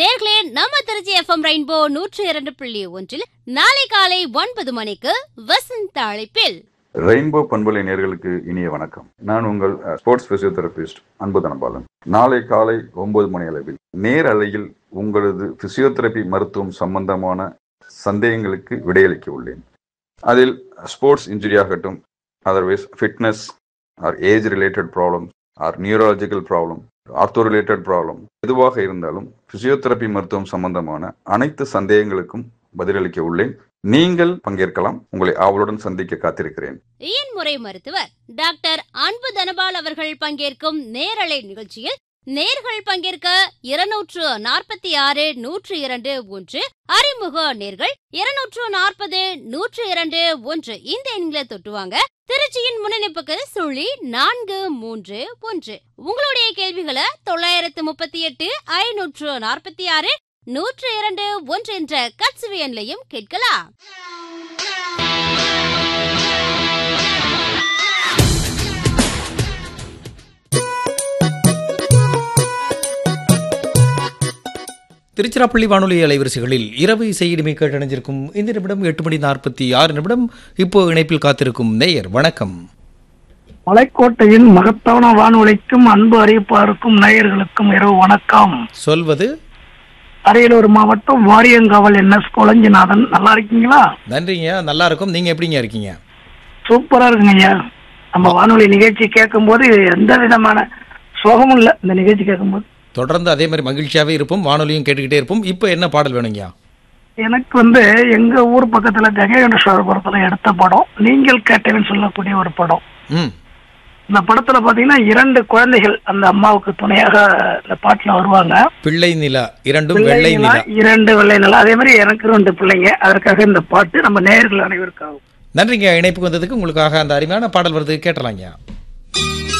நேர்களே நம்ம Trichy FM rainbow நூற்றி இரண்டு புள்ளி ஒன்றில் நாளை காலை ஒன்பது மணிக்கு வசந்த அழைப்பில் ரெயின்போ பண்பலை நேர்களுக்கு இனிய வணக்கம் நான் உங்கள் அஹ், ஸ்போர்ட்ஸ் பிசியோதெரபிஸ்ட் அன்பு தனபாலன் நாளை காலை ஒன்பது மணி அளவில் நேர் அலையில் உங்களது பிசியோதெரபி மருத்துவம் சம்பந்தமான சந்தேகங்களுக்கு விடையளிக்க உள்ளேன் அதில் ஸ்போர்ட்ஸ் இன்ஜுரி ஆகட்டும் otherwise fitness or age related problem or neurological problem ortho related problem எதுவாக இருந்தாலும் பிசியோதெரபி மருத்துவம் சம்பந்தமான அனைத்து சந்தேகங்களுக்கும் பதிலளிக்க உள்ளேன் நீங்கள் பங்கேற்கலாம் உங்களை ஆவலுடன் சந்திக்க காத்திருக்கிறேன் இயன்முறை மருத்துவர் டாக்டர் அன்பு தனபால் அவர்கள் பங்கேற்கும் நேரலை நிகழ்ச்சியில் நேர்கள் பங்கேற்க இருநூற்று நாற்பத்தி ஆறு நூற்று இரண்டு ஒன்று அறிமுக நேர்கள் இருநூற்று நாற்பது நூற்று இரண்டு ஒன்று இந்த எண்களை தொட்டுவாங்க திருச்சியின் முன்னணிப்புக்கு சுழி நான்கு மூன்று ஒன்று உங்களுடைய கேள்விகளை தொள்ளாயிரத்து முப்பத்தி எட்டு ஐநூற்று நாற்பத்தி ஆறு நூற்று இரண்டு ஒன்று என்ற கட்சுவி எண்லையும் கேட்கலாம் திருச்சிராப்பள்ளி வானொலி அலைவரிசைகளில் இரவு இசையிடுமை கேட்டணிஞ்சிருக்கும் இந்த நிமிடம் எட்டு மணி நாற்பத்தி ஆறு நிமிடம் இப்போ இணைப்பில் காத்திருக்கும் நேயர் வணக்கம் மலைக்கோட்டையின் மகத்தான வானொலிக்கும் அன்பு அறிவிப்பாருக்கும் நேயர்களுக்கும் இரவு வணக்கம் சொல்வது அரியலூர் மாவட்டம் வாரியங்காவல் என்எஸ் கொளஞ்சிநாதன் நல்லா இருக்கீங்களா நன்றிங்க நல்லா இருக்கும் நீங்க எப்படிங்க இருக்கீங்க சூப்பரா இருக்குங்க ஐயா நம்ம வானொலி நிகழ்ச்சி கேட்கும்போது எந்த விதமான சோகமும் இல்லை இந்த நிகழ்ச்சி கேட்கும்போது தொடர்ந்து அதே மாதிரி மகிழ்ச்சியாவே இருப்போம் வானொலியும் கேட்டுக்கிட்டே இருப்போம் இப்போ என்ன பாடல் வேணுங்கய்யா எனக்கு வந்து எங்க ஊர் பக்கத்துல கங்கேகண்டேஸ்வரபுரத்துல எடுத்த படம் நீங்கள் கேட்டவன் சொல்லக்கூடிய ஒரு படம் ம் இந்த படத்துல பாத்தீங்கன்னா இரண்டு குழந்தைகள் அந்த அம்மாவுக்கு துணையாக இந்த பாட்டுல வருவாங்க பிள்ளை நிலா இரண்டும் வெள்ளை பிள்ளைங்களா, நிலா இரண்டு வெள்ளை நிலா அதே மாதிரி எனக்கு ரெண்டு பிள்ளைங்க அதற்காக இந்த பாட்டு நம்ம நேயர்கள் அனைவருக்காகும் நன்றிங்க இணைப்புக்கு வந்ததுக்கு உங்களுக்காக அந்த அருமையான பாடல் வருது கேட்டலாங்கய்யா